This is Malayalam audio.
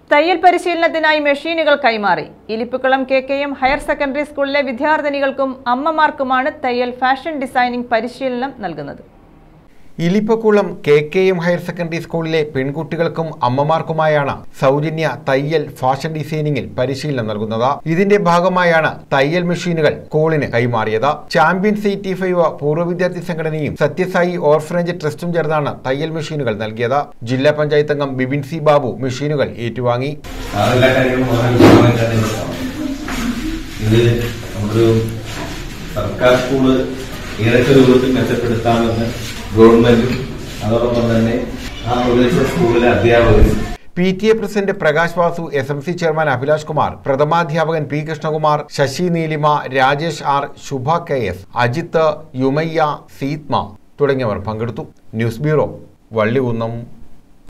തയ്യൽ പരിശീലനത്തിനായി മെഷീനുകൾ കൈമാറി Elippukkulam K K M higher secondary സ്കൂളിലെ വിദ്യാർത്ഥിനികൾക്കും അമ്മമാർക്കുമാണ് തയ്യൽ ഫാഷൻ ഡിസൈനിംഗ് പരിശീലനം നൽകുന്നത് Elippakkulam K K M higher secondary സ്കൂളിലെ പെൺകുട്ടികൾക്കും അമ്മമാർക്കുമായാണ് സൗജന്യ തയ്യൽ ഫാഷൻ ഡിസൈനിങ്ങിൽ പരിശീലനം നൽകുന്നത് ഇതിന്റെ ഭാഗമായാണ് തയ്യൽ മെഷീനുകൾ സ്കൂളിന് കൈമാറിയത് ചാമ്പ്യൻസ് എയ്റ്റി ഫൈവ് പൂർവ്വ വിദ്യാർത്ഥി സംഘടനയും സത്യസായി ഓർഫനേജ് ട്രസ്റ്റും ചേർന്നാണ് തയ്യൽ മെഷീനുകൾ നൽകിയത് ജില്ലാ പഞ്ചായത്ത് അംഗം ബിബിൻ സി ബാബു മെഷീനുകൾ ഏറ്റുവാങ്ങി എല്ലാ കാര്യങ്ങളും വളരെ വിശദമായി തന്നെ കൊടുക്കാം ഇത് നമ്മുടെ സർക്കാർ സ്കൂള് ഏതൊക്കെ രൂപത്തിൽ മെച്ചപ്പെടുത്താമെന്ന് ഗവൺമെന്റും അതോടൊപ്പം തന്നെ ആ പ്രദേശ സ്കൂളിലെ അധ്യാപകരും P T A president Prakash Vasu S M C chairman Abhilash Kumar പ്രഥമാധ്യാപകൻ P Krishnakumar Sasi Neelima Rajesh R Shubha K S Ajith യുമയ്യ സീത്മ തുടങ്ങിയവർ പങ്കെടുത്തു ന്യൂസ് ബ്യൂറോ വള്ളികുന്നം